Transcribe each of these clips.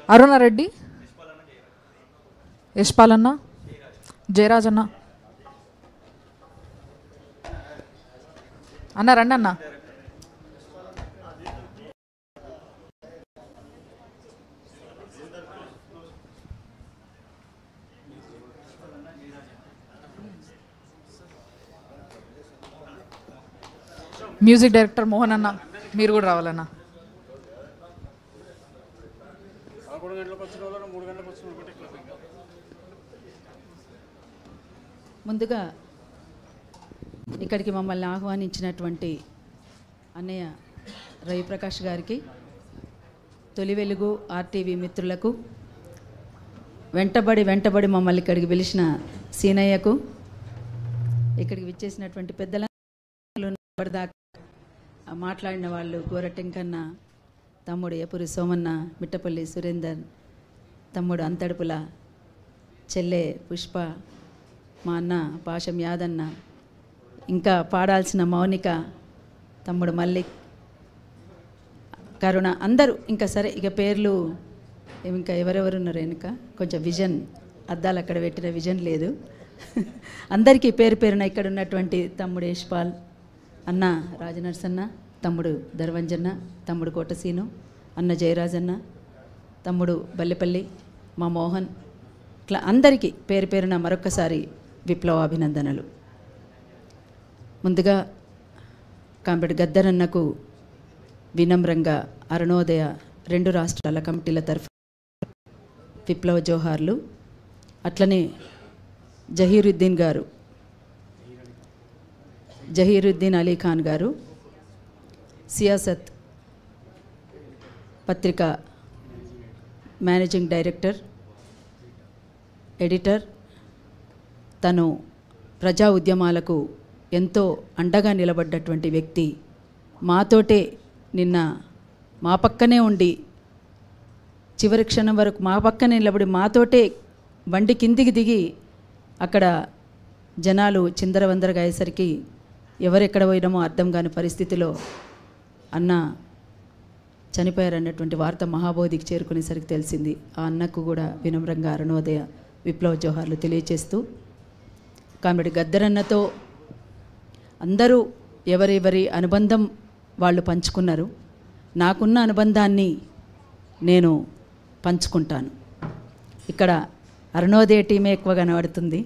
అరుణారెడ్డి యశ్పాల్ అన్న జయరాజ్ అన్న అన్న రండి అన్న మ్యూజిక్ డైరెక్టర్ మోహన్ అన్న మీరు కూడా రావాలన్న పదకొండు గంటలకు వచ్చిన వాళ్ళు మూడు గంటలకు వచ్చిన ఒకటే క్లబ్ ఇంకా ముందుగా ఇక్కడికి మమ్మల్ని ఆహ్వానించినటువంటి అన్నయ్య రవిప్రకాష్ గారికి తొలి వెలుగు ఆర్టీవీ మిత్రులకు వెంటబడి వెంటబడి మమ్మల్ని ఇక్కడికి పిలిచిన సీనయ్యకు ఇక్కడికి విచ్చేసినటువంటి పెద్దల ఇప్పటిదాకా మాట్లాడిన వాళ్ళు గోరటెంకన్న తమ్ముడు ఎపురి సోమన్న మిట్టపల్లి సురేందర్ తమ్ముడు అంతడుపుల చెల్లె పుష్ప మా అన్న పాషం యాదన్న ఇంకా పాడాల్సిన మౌనిక తమ్ముడు మల్లిక్ కరుణ అందరూ ఇంకా సరే ఇక పేర్లు ఇంకా ఎవరెవరు ఉన్నారు వెనుక కొంచెం విజన్ అద్దాలు అక్కడ పెట్టిన విజన్ లేదు అందరికీ పేరు పేరున ఇక్కడ ఉన్నటువంటి తమ్ముడు యశ్పాల్ అన్న రాజనర్సన్న తమ్ముడు ధర్వంజన్న తమ్ముడు కోటసీను అన్న జయరాజన్న తమ్ముడు బల్లెపల్లి మా మోహన్ ఇట్లా అందరికీ పేరు పేరున మరొక్కసారి విప్లవాభినందనలు ముందుగా కాంబెడ్ గద్దరన్నకు వినమ్రంగా అరుణోదయ రెండు రాష్ట్రాల కమిటీల తరఫు విప్లవ జోహార్లు అట్లనే జహీరుద్దీన్ గారు జహీరుద్దీన్ అలీ ఖాన్ గారు సియాసత్ పత్రిక మేనేజింగ్ డైరెక్టర్ ఎడిటర్ తను ప్రజా ఉద్యమాలకు ఎంతో అండగా నిలబడ్డటువంటి వ్యక్తి మాతోటే నిన్న మా పక్కనే ఉండి చివరి క్షణం వరకు మా పక్కనే నిలబడి మాతోటే బండి కిందికి దిగి అక్కడ జనాలు చిందరవందరగా అయ్యేసరికి ఎవరెక్కడ పోయినామో అర్థం కాని పరిస్థితిలో అన్న చనిపోయారన్నటువంటి వార్త మహాబోధికి చేరుకునేసరికి తెలిసింది ఆ అన్నకు కూడా వినమ్రంగా అరుణోదయ విప్లవ జోహార్లు తెలియచేస్తూ కామెడి గద్దరన్నతో అందరూ ఎవరెవరి అనుబంధం వాళ్ళు పంచుకున్నారు నాకున్న అనుబంధాన్ని నేను పంచుకుంటాను ఇక్కడ అరుణోదయ టీమే ఎక్కువ కనబడుతుంది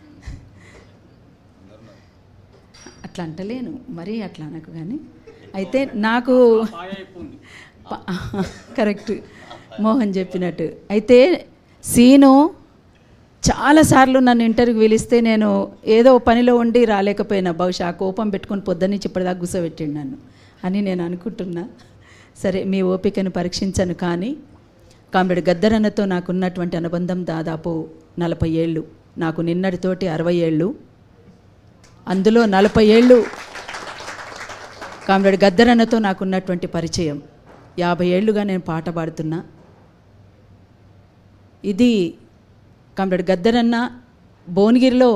అట్లా అంటలేను మరీ అట్లా అనకు కానీ అయితే నాకు ప- కరెక్ట్ మోహన్ చెప్పినట్టు అయితే సీను చాలాసార్లు నన్ను ఇంటర్వ్యూ పిలిస్తే నేను ఏదో పనిలో ఉండి రాలేకపోయినా బహుశా ఆ కోపం పెట్టుకొని పొద్దున్నుంచి ఇప్పటిదాకా గుసబెట్టిండు నన్ను అని నేను అనుకుంటున్నా సరే మీ ఓపికను పరీక్షించను కానీ కామెడి గద్దరన్నతో నాకున్నటువంటి అనుబంధం దాదాపు నలభై ఏళ్ళు నాకు నిన్నటితోటి అరవై ఏళ్ళు అందులో నలభై ఏళ్ళు కామ్రేడ్ గద్దరన్నతో నాకున్నటువంటి పరిచయం యాభై ఏళ్ళుగా నేను పాట పాడుతున్నా ఇది కామ్రేడ్ గద్దరన్న భువనగిరిలో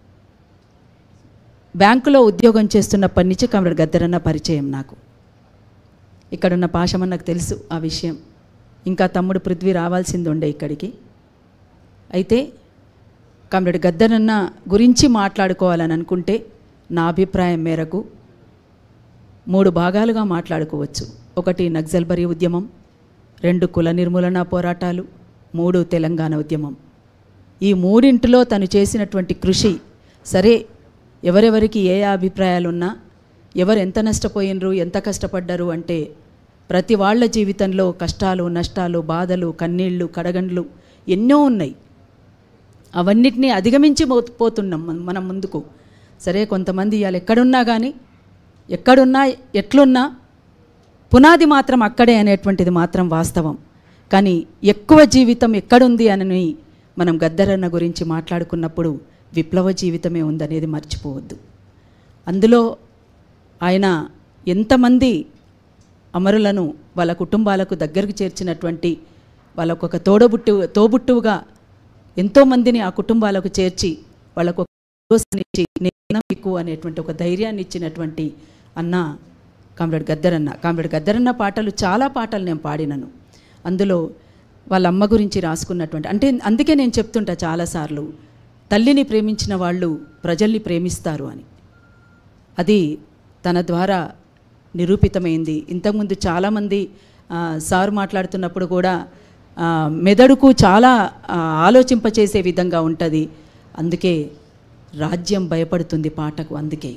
బ్యాంకులో ఉద్యోగం చేస్తున్నప్పటి నుంచి కామ్రేడ్ గద్దరన్న పరిచయం నాకు ఇక్కడున్న పాషమన్నకు తెలుసు ఆ విషయం ఇంకా తమ్ముడు పృథ్వీ రావాల్సింది ఉండే ఇక్కడికి అయితే కామ్రేడ్ గద్దరన్న గురించి మాట్లాడుకోవాలని అనుకుంటే నా అభిప్రాయం మేరకు మూడు భాగాలుగా మాట్లాడుకోవచ్చు ఒకటి నక్సల్బరీ ఉద్యమం రెండు కుల నిర్మూలన పోరాటాలు మూడు తెలంగాణ ఉద్యమం ఈ మూడింటిలో తను చేసినటువంటి కృషి సరే ఎవరెవరికి ఏ అభిప్రాయాలున్నా ఎవరు ఎంత నష్టపోయినరు ఎంత కష్టపడ్డారు అంటే ప్రతి వాళ్ళ జీవితంలో కష్టాలు నష్టాలు బాధలు కన్నీళ్ళు కడగండ్లు ఎన్నో ఉన్నాయి అవన్నిటినీ అధిగమించి పో- పోతున్నాం మన- మనం ముందుకు సరే కొంతమంది ఇవాళ ఎక్కడున్నా కానీ ఎక్కడున్నా ఎట్లున్నా పునాది మాత్రం అక్కడే అనేటువంటిది మాత్రం వాస్తవం కానీ ఎక్కువ జీవితం ఎక్కడుంది అని మనం గద్దరన్న గురించి మాట్లాడుకున్నప్పుడు విప్లవ జీవితమే ఉందనేది మర్చిపోవద్దు అందులో ఆయన ఎంతమంది అమరులను వాళ్ళ కుటుంబాలకు దగ్గరకు చేర్చినటువంటి వాళ్ళకు ఒక తోడబుట్టు తోబుట్టువుగా ఎంతోమందిని ఆ కుటుంబాలకు చేర్చి వాళ్ళకు ఒక భరోసాని ఇచ్చి నేను మీకు అనేటువంటి ఒక ధైర్యాన్ని ఇచ్చినటువంటి అన్న కామ్రేడ్ గద్దరన్న కామ్రేడ్ గద్దరన్న పాటలు చాలా పాటలు నేను పాడినను అందులో వాళ్ళ అమ్మ గురించి రాసుకున్నటువంటి అంటే అందుకే నేను చెప్తుంటా చాలాసార్లు తల్లిని ప్రేమించిన వాళ్ళు ప్రజల్ని ప్రేమిస్తారు అని అది తన ద్వారా నిరూపితమైంది ఇంతకుముందు చాలామంది ఆ, సార్ మాట్లాడుతున్నప్పుడు కూడా ఆ, మెదడుకు చాలా ఆ, ఆలోచింపచేసే విధంగా ఉంటుంది అందుకే రాజ్యం భయపడుతుంది పాటకు అందుకే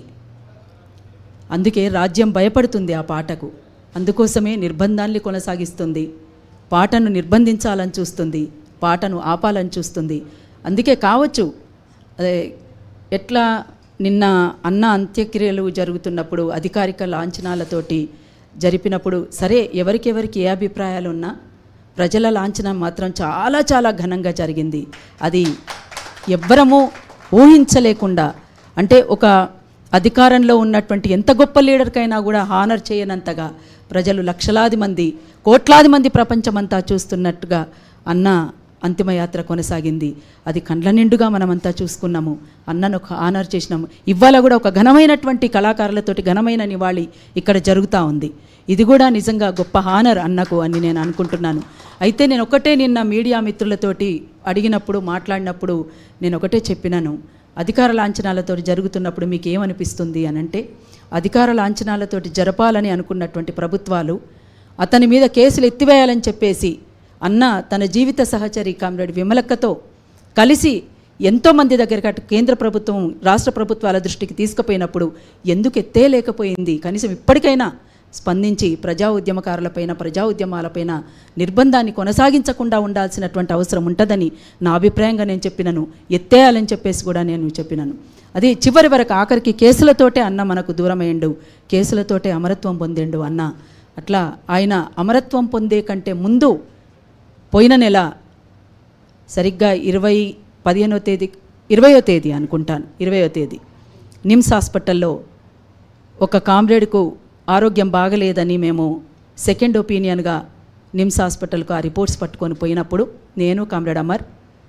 అందుకే రాజ్యం భయపడుతుంది ఆ పాటకు అందుకోసమే నిర్బంధాన్ని కొనసాగిస్తుంది పాటను నిర్బంధించాలని చూస్తుంది పాటను ఆపాలని చూస్తుంది అందుకే కావచ్చు అదే ఎట్లా నిన్న అన్న అంత్యక్రియలు జరుగుతున్నప్పుడు అధికారిక లాంఛనాలతోటి జరిపినప్పుడు సరే ఎవరికెవరికి ఏ అభిప్రాయాలు ఉన్నా ప్రజల లాంఛనం మాత్రం చాలా చాలా ఘనంగా జరిగింది అది ఎవ్వరము ఊహించలేకుండా అంటే ఒక అధికారంలో ఉన్నటువంటి ఎంత గొప్ప లీడర్కైనా కూడా హానర్ చేయనంతగా ప్రజలు లక్షలాది మంది కోట్లాది మంది ప్రపంచమంతా చూస్తున్నట్టుగా అన్న అంతిమయాత్ర కొనసాగింది అది కండ్ల నిండుగా మనమంతా చూసుకున్నాము అన్నను ఒక ఆనర్ చేసినాము ఇవాళ కూడా ఒక ఘనమైనటువంటి కళాకారులతోటి ఘనమైన నివాళి ఇక్కడ జరుగుతూ ఉంది ఇది కూడా నిజంగా గొప్ప హానర్ అన్నకు అని నేను అనుకుంటున్నాను అయితే నేను ఒకటే నిన్న మీడియా మిత్రులతోటి అడిగినప్పుడు మాట్లాడినప్పుడు నేను ఒకటే చెప్పినాను అధికార లాంఛనాలతో జరుగుతున్నప్పుడు మీకు ఏమనిపిస్తుంది అని అంటే అధికార లాంఛనాలతోటి జరపాలని అనుకున్నటువంటి ప్రభుత్వాలు అతని మీద కేసులు ఎత్తివేయాలని చెప్పేసి అన్న తన జీవిత సహచరి కామ్రేడ్ విమలక్కతో కలిసి ఎంతోమంది దగ్గరికి అటు కేంద్ర ప్రభుత్వం రాష్ట్ర ప్రభుత్వాల దృష్టికి తీసుకుపోయినప్పుడు ఎందుకు ఎత్తేలేకపోయింది కనీసం ఇప్పటికైనా స్పందించి ప్రజా ఉద్యమకారులపైన ప్రజా ఉద్యమాలపైన నిర్బంధాన్ని కొనసాగించకుండా ఉండాల్సినటువంటి అవసరం ఉంటుందని నా అభిప్రాయంగా నేను చెప్పినను ఎత్తేయాలని చెప్పేసి కూడా నేను చెప్పినాను అది చివరి వరకు ఆఖరికి కేసులతోటే అన్న మనకు దూరమయ్యండు కేసులతోటే అమరత్వం పొందిండు అన్న అట్లా ఆయన అమరత్వం పొందే కంటే ముందు పోయిన నెల సరిగ్గా ఇరవై పదిహేనో తేదీ ఇరవయో తేదీ అనుకుంటాను ఇరవయో తేదీ నిమ్స్ హాస్పిటల్లో ఒక కామ్రేడ్కు ఆరోగ్యం బాగలేదని మేము సెకండ్ ఒపీనియన్గా నిమ్స్ హాస్పిటల్కు ఆ రిపోర్ట్స్ పట్టుకొని పోయినప్పుడు నేను కామ్రేడ్ అమర్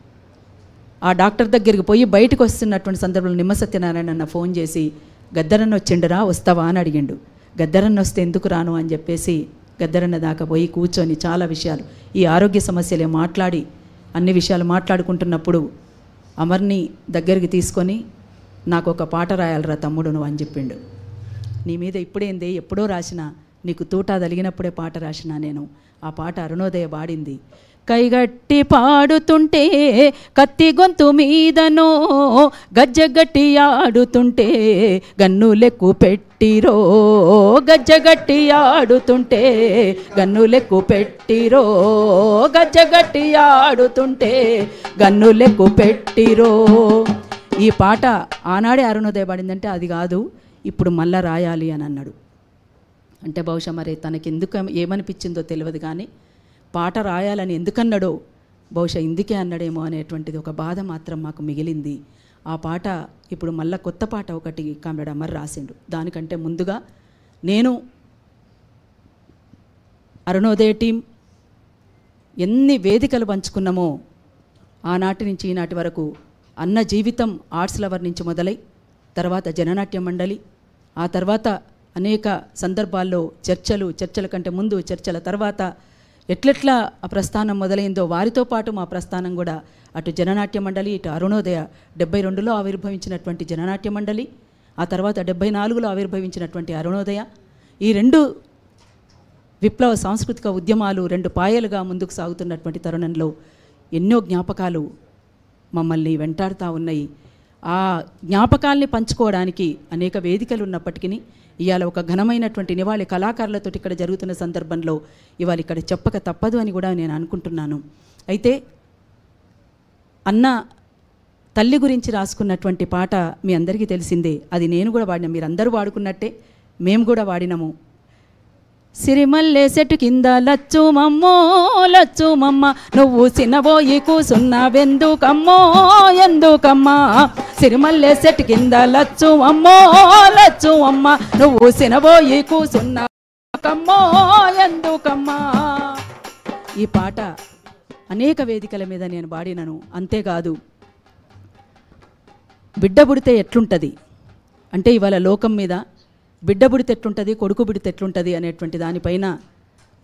ఆ డాక్టర్ దగ్గరికి పోయి బయటకు వస్తున్నటువంటి సందర్భంలో నిమ్మ సత్యనారాయణ అన్న ఫోన్ చేసి గద్దరన్న వచ్చిండురా వస్తావా అని అడిగిండు గద్దరన్న వస్తే ఎందుకు రాను అని చెప్పేసి గద్దరన్న దాకా పోయి కూర్చొని చాలా విషయాలు ఈ ఆరోగ్య సమస్యలే మాట్లాడి అన్ని విషయాలు మాట్లాడుకుంటున్నప్పుడు అమర్ని దగ్గరికి తీసుకొని నాకు ఒక పాట రాయాలరా తమ్ముడు నువ్వు అని చెప్పిండు నీ మీద ఇప్పుడేంది ఎప్పుడో రాసిన నీకు తూటా తలిగినప్పుడే పాట రాసిన నేను ఆ పాట అరుణోదయ పాడింది కైగట్టి పాడుతుంటే కత్తి గొంతు మీదనో గజ్జగట్టి ఆడుతుంటే గన్ను లెక్కు పెట్టిరో గజ్జగట్టి ఆడుతుంటే గన్ను లెక్కు పెట్టిరో గజ్జగట్టి ఆడుతుంటే గన్ను లెక్కు పెట్టిరో ఈ పాట ఆనాడే అరుణోదయ పాడిందంటే అది కాదు ఇప్పుడు మళ్ళా రాయాలి అని అన్నాడు అంటే బహుశా మరి తనకి ఎందుకు ఏమనిపించిందో తెలియదు కానీ పాట రాయాలని ఎందుకన్నాడో బహుశా ఇందుకే అన్నాడేమో అనేటువంటిది ఒక బాధ మాత్రం మాకు మిగిలింది ఆ పాట ఇప్పుడు మళ్ళా కొత్త పాట ఒకటి కామ్రేడ్ అమర్ రాసిండు దానికంటే ముందుగా నేను అరుణోదయ టీం ఎన్ని వేదికలు పంచుకున్నామో ఆనాటి నుంచి ఈనాటి వరకు అన్న జీవితం ఆర్ట్స్ లవర్ నుంచి మొదలై తర్వాత జననాట్య మండలి ఆ తర్వాత అనేక సందర్భాల్లో చర్చలు చర్చల కంటే ముందు చర్చల తర్వాత ఎట్లెట్లా ఆ ప్రస్థానం మొదలైందో వారితో పాటు మా ప్రస్థానం కూడా అటు జననాట్య మండలి ఇటు అరుణోదయ డెబ్బై రెండులో ఆవిర్భవించినటువంటి జననాట్య మండలి ఆ తర్వాత డెబ్బై నాలుగులో ఆవిర్భవించినటువంటి అరుణోదయ ఈ రెండు విప్లవ సాంస్కృతిక ఉద్యమాలు రెండు పాయలుగా ముందుకు సాగుతున్నటువంటి తరుణంలో ఎన్నో జ్ఞాపకాలు మమ్మల్ని వెంటాడుతూ ఉన్నాయి ఆ జ్ఞాపకాల్ని పంచుకోవడానికి అనేక వేదికలు ఉన్నప్పటికీ ఇవాళ ఒక ఘనమైనటువంటి నివాళి కళాకారులతో ఇక్కడ జరుగుతున్న సందర్భంలో ఇవాళ ఇక్కడ చెప్పక తప్పదు అని కూడా నేను అనుకుంటున్నాను అయితే అన్న తల్లి గురించి రాసుకున్నటువంటి పాట మీ అందరికీ తెలిసిందే అది నేను కూడా వాడిన మీరు అందరూ వాడుకున్నట్టే మేము కూడా వాడినాము సిరిమల్లె చెట్టు కింద లచ్చు మమ్మో లచ్చు మమ్మ నువ్వు సినబోయి కూసున్నావెందుకమ్మో ఎందుకమ్మా సిరిమల్లె చెట్టు కింద లచ్చు అమ్మో లచ్చు అమ్మ నువ్వు సినబోయి కూసున్నాకమ్మో ఎందుకమ్మా ఈ పాట అనేక వేదికల మీద నేను పాడినను అంతేకాదు బిడ్డ పుడితే ఎట్లుంటుంది అంటే ఇవాళ లోకం మీద బిడ్డ పుడితే ఎట్లుంటుంది కొడుకు పుడితే ఎట్లుంటుంది అనేటువంటి దానిపైన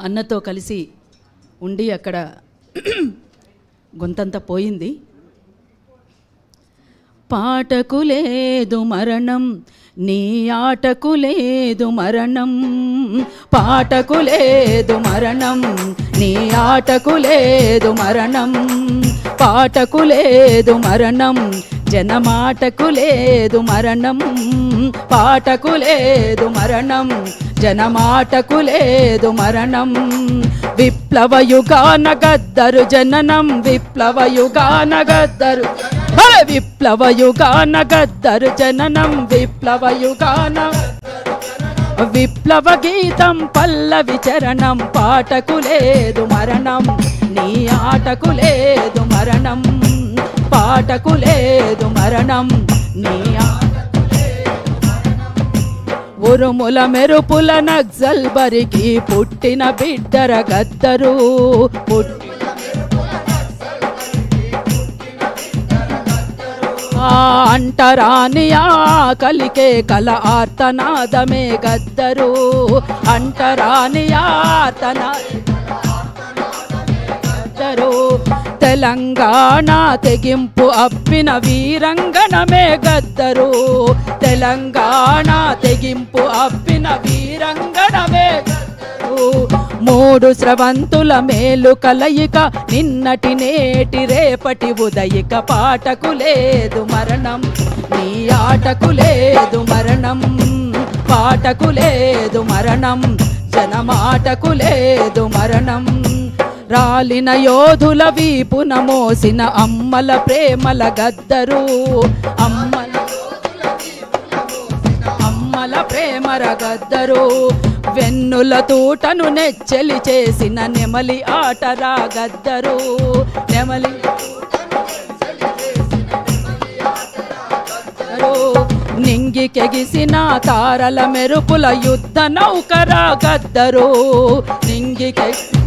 అన్నతో కలిసి ఉండి అక్కడ గొంతంతా పోయింది పాటకు లేదు మరణం నీ ఆటకు లేదు మరణం పాటకు లేదు మరణం నీ ఆటకు లేదు మరణం పాటకు లేదు మరణం జనమాటకు లేదు మరణం పాటకు లేదు మరణం జనమాటకు లేదు మరణం విప్లవ యుగాన గద్దరు జననం విప్లవ యుగాన గద్దరు హే! విప్లవ యుగాన గద్దరు జననం విప్లవ యుగాన విప్లవ గీతం పల్లవి చరణం పాటకు లేదు మరణం నీ ఆటకు లేదు మరణం పాటకు లేదు మరణం నీ ఆటకు లేదు మరణం. ఉరుముల మెరుపుల నక్సల్ బరికి పుట్టిన బిడ్డర గద్దరు పుట్టి ఆ అంటరాని కలికే కల ఆర్తనాదమే గద్దరు అంటరాని ఆర్తనా గద్దరు తెలంగాణ తెగింపు అప్పిన వీరంగణమే గద్దరు తెలంగాణ తెగింపు అప్పిన వీరంగణమే గద్దరు. మూడు స్రవంతుల మేలు కలయిక నిన్నటి నేటి రేపటి ఉదయిక పాటకు లేదు మరణం నీ ఆటకు లేదు మరణం పాటకు లేదు మరణం జనమాటకు లేదు మరణం రాలిన యోధుల వీపున మోసిన అమ్మల ప్రేమల గద్దరు అమ్మల అమ్మల ప్రేమర గద్దరు వెన్నుల తూటను నెచ్చెలి చేసిన నెమలి ఆటరా గద్దరు నెమలి గద్దరు. నింగికెగిసిన తారల మెరుపుల యుద్ధ నౌకరా గద్దరు నింగికె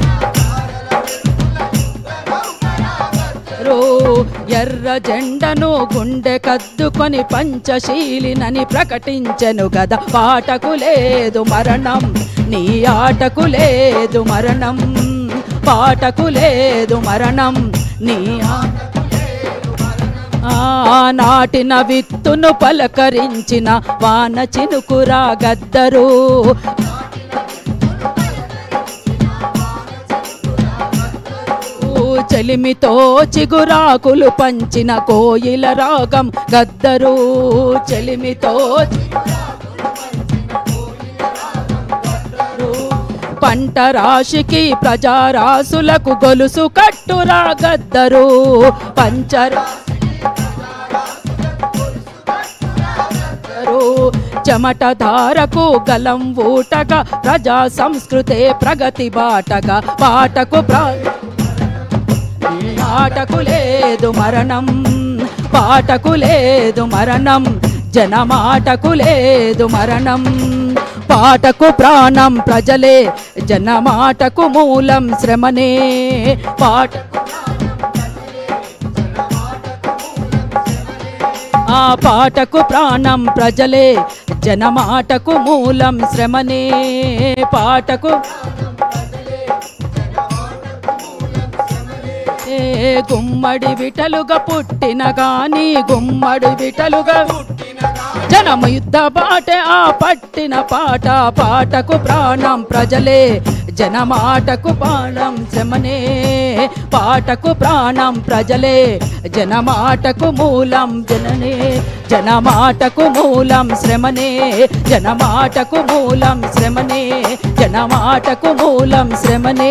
రో ఎర్ర జెండను గుండె కద్దుకొని పంచశీలినని ప్రకటించెను గద పాటకు లేదు మరణం నీ ఆటకు లేదు మరణం పాటకు లేదు మరణం నీ ఆటకు లేదు మరణం. ఆ నాటిన విత్తును పలకరించిన వాన చినుకురా గద్దరు ఊ చెలిమితో చిగురాకులు పంచిన కోయిల రాగం గద్దరు చెలిమితో పంట రాశికి ప్రజారాసులకు గొలుసు కట్టురా గద్దరు పంచరా గద్దరు చెమట ధారకు గలం ఊటగా ప్రజా సంస్కృతే ప్రగతి బాటగా పాటకు ప్రా ఆటకు లేదు మరణం పాటకు లేదు మరణం జనమాటకు లేదు మరణం పాటకు ప్రాణం ప్రజలే జనమాటకు మూలం శ్రమనే పాటకు ఆ పాటకు ప్రాణం ప్రజలే జనమాటకు మూలం శ్రమనే పాటకు ఏ గుమ్మడి విటలుగా పుట్టిన గాని గుమ్మడి విటలుగా జనము యుద్ధ బాటే ఆ పట్టిన పాట పాటకు ప్రాణం ప్రజలే జనమాటకు ప్రాణం శ్రమనే పాటకు ప్రాణం ప్రజలే జనమాటకు మూలం జననే జనమాటకు మూలం శ్రమనే జనమాటకు మూలం శ్రమనే జనమాటకు మూలం శ్రమనే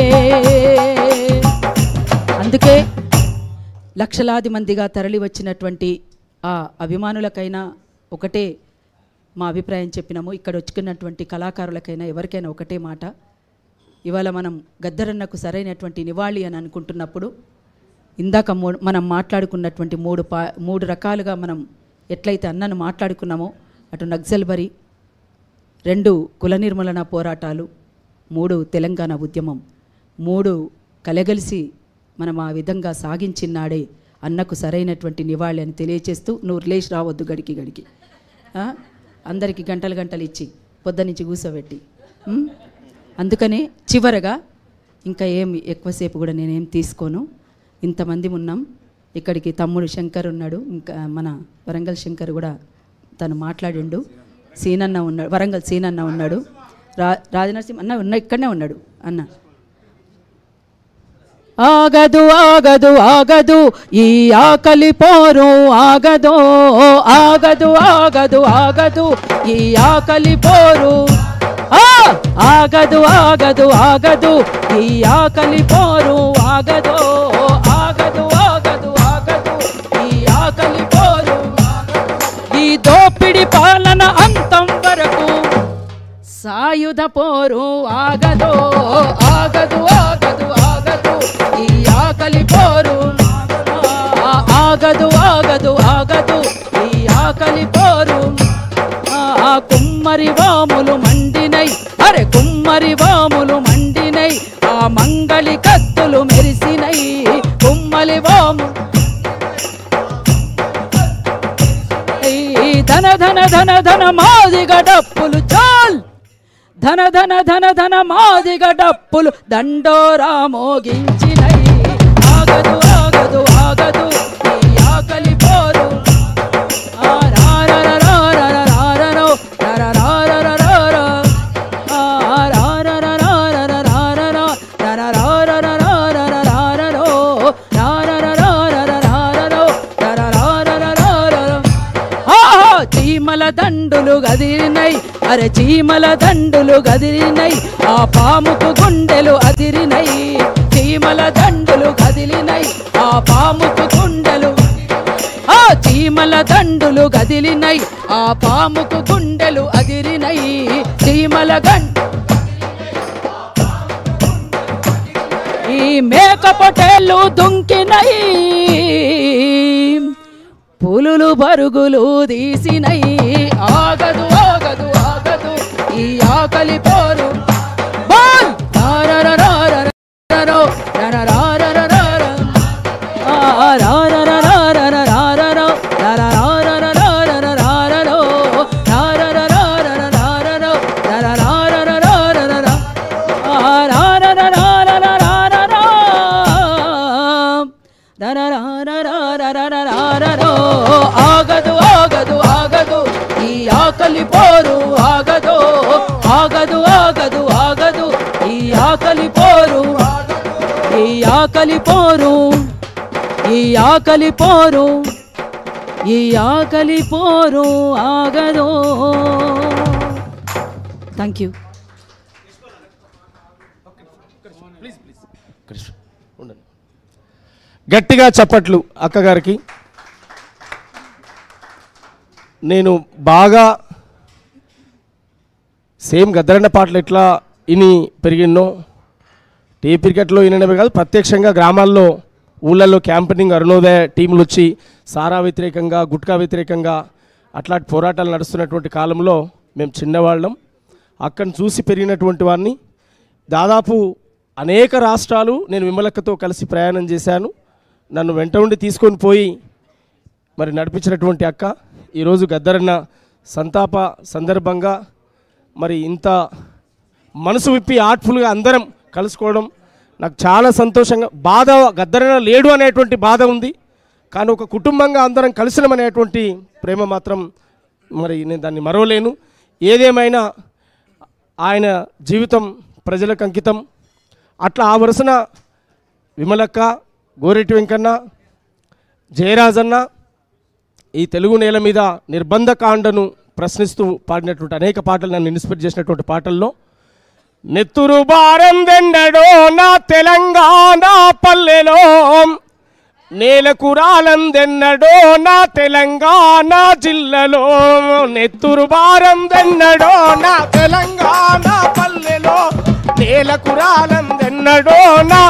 అందుకే లక్షలాది మందిగా తరలి వచ్చినటువంటి ఆ అభిమానులకైనా ఒకటే మా అభిప్రాయం చెప్పినాము ఇక్కడ వచ్చుకున్నటువంటి కళాకారులకైనా ఎవరికైనా ఒకటే మాట ఇవాళ మనం గద్దరన్నకు సరైనటువంటి నివాళి అని అనుకుంటున్నప్పుడు ఇందాక మూ- మనం మాట్లాడుకున్నటువంటి మూడు పా మూడు రకాలుగా మనం ఎట్లయితే అన్నను మాట్లాడుకున్నామో అటు నక్సల్బరి రెండు కుల నిర్మూలన పోరాటాలు మూడు తెలంగాణ ఉద్యమం మూడు కలగలిసి మనం ఆ విధంగా సాగించినాడే అన్నకు సరైనటువంటి నివాళి అని తెలియచేస్తూ నువ్వు లేచి రావద్దు గడికి గడికి ఆ? అందరికీ గంటలు గంటలు ఇచ్చి పొద్దు నుంచి కూర్చోబెట్టి ఉం? అందుకనే చివరగా ఇంకా ఏం ఎక్కువసేపు కూడా నేనేం తీసుకోను ఇంతమంది ఉన్నాం ఇక్కడికి తమ్ముడు శంకర్ ఉన్నాడు ఇంకా మన వరంగల్ శంకర్ కూడా తను మాట్లాడిండు సీనన్న ఉన్నాడు వరంగల్ సీనన్న ఉన్నాడు రా రాజనరసింహ అన్న ఉన్న ఇక్కడనే ఉన్నాడు అన్న ఆగదు ఆగదు ఆగదు ఈ ఆకలి పోరు ఆగదు ఆగదు ఆగదు ఆగదు ఈ ఆకలి పోరు ఆ! ఆగదు ఆగదు ఆగదు ఈ ఆకలి పోరు ఆగదు ఆగదు ఆగదు ఆగదు ఈ ఆకలి పోరు ఈ దోపిడి పాలన అంతం వరకు సాయుధ పోరు ఆగదు ఆగదు ఆగదు ఆగదు ఈ ఆకలి పోరు ఆ, ఆగదు ఆగదు ఆగదు ఈ ఆకలి పోరు ఆ, ఆ కుమ్మరి వాములు మండినై అరే కుమ్మరి వాములు మండినై ఆ మంగళి కత్తులు మెరిసినై కుమ్మలి వాము ఈ ధన ధన ధన ధన మాదిగ డప్పులు చాల్ ధన ధన ధన ధన మాదిగ డప్పులు దండోరా మోగించినై ఆగదు ఆగదు ఆగదు ఈ ఆకలి పోరు ఆ రారరరారరరారరో, రరరారరరారో, ఆ రారరరారరరారరో, రరరారరరారరరారరో, రారరరారరరారరో, రరరారరరారరో. ఆహా! చీమల దండులు గదిరినై అరే చీమల దండులు గదిరినై ఆ పాముకు గుండెలు అదిరినై చీమల దండులు కదిలినై ఆ పాముకు గుండెలు ఆ చీమల దండులు గదిలినై ఆ పాముకు గుండెలు అదిరినై చీమల గం ఈ మేక పొటేళ్ళు దుంకినై పులులు పరుగులు తీసినై ఆగదు ఆగదు ఆగదు ఈ ఆకలి పోరు బోల్! రారరరారరరరో, రరరారరరర. ఆ రారరరారరరరరో, రరరారరరరరరరో, రారరరారరరరరో, రరరారరరరరర. ఆ రారరరారరరరరో. రరరారరరరరరరో. ఆగదు ఆగదు ఆగదు ఈ ఆకలి పోరు ఆగదు ఆగదు ఆగదు ఆగదు ఈ ఆకలి పోరు ఈ ఆకలి పోరు ఈ ఆకలి పోరు ఈ ఆకలి పోరు ఆగదు థ్యాంక్ యూ ఉండండి గట్టిగా చప్పట్లు అక్కగారికి నేను బాగా సేమ్ గద్దరన్న పాటలు ఎట్లా ఇని పెరిగినో టీ క్రికెట్లో వినడమే కాదు ప్రత్యక్షంగా గ్రామాల్లో ఊళ్ళల్లో క్యాంపెనింగ్ అరుణోదయ టీంలు వచ్చి సారా వ్యతిరేకంగా గుట్కా వ్యతిరేకంగా అట్లాంటి పోరాటాలు నడుస్తున్నటువంటి కాలంలో మేము చిన్నవాళ్ళం అక్కడిని చూసి పెరిగినటువంటి వారిని దాదాపు అనేక రాష్ట్రాలు నేను విమలక్కతో కలిసి ప్రయాణం చేశాను నన్ను వెంట ఉండి తీసుకొని పోయి మరి నడిపించినటువంటి అక్క ఈరోజు గద్దరన్న సంతాప సందర్భంగా మరి ఇంత మనసు విప్పి ఆర్ట్ఫుల్గా అందరం కలుసుకోవడం నాకు చాలా సంతోషంగా బాధ గద్దరన్న లేడు అనేటువంటి బాధ ఉంది కానీ ఒక కుటుంబంగా అందరం కలిసినమనేటువంటి ప్రేమ మాత్రం మరి నేను దాన్ని మరవలేను ఏదేమైనా ఆయన జీవితం ప్రజలకు అంకితం అట్లా ఆ వరుసన విమలక్క గోరెటి వెంకన్న జయరాజన్న ఈ తెలుగు నేల మీద నిర్బంధకాండను ప్రశ్నిస్తూ పాడినటువంటి అనేక పాటలు నన్ను ఇన్స్పైర్ చేసినటువంటి పాటల్లో నెత్తురు భారం దెండడో నా తెలంగాణ పల్లెలో నేలకు రాలందెన్నడో నా తెలంగాణ జిల్లలో నెత్తురు భారం దెన్నడో నా తెలంగాణ పల్లెలో నేలకు రాలందెన్నడో నా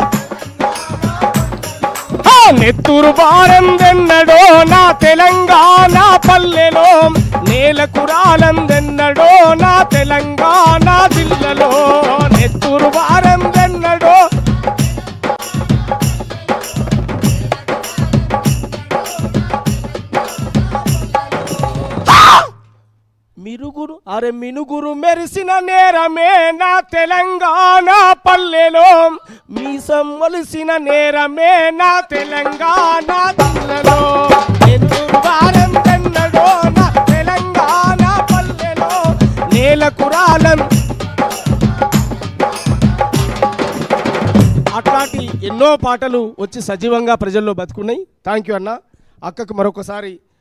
ఆ నెత్తురు భారం దెన్నడో నా తెలంగాణ పల్లెలో నేలకు రాలందెన్నడో నా తెలంగాణ జిల్లలో నెత్తురు భారం దెన్నడో మిరుగు మినుగురు అరే మినుగురు మెరిసిన నేరమే నా తెలంగాణ పల్లెలో మీసం మొలిసిన నేరమే నా తెలంగాణ జిల్లలో ఎందుకు వారం తెన్నడో నా తెలంగాణ పల్లెలో నేల కురాలం అట్లాంటి ఎన్నో పాటలు వచ్చి సజీవంగా ప్రజల్లో బతుకున్నాయి థ్యాంక్ యూ అన్న అక్కకు మరొకసారి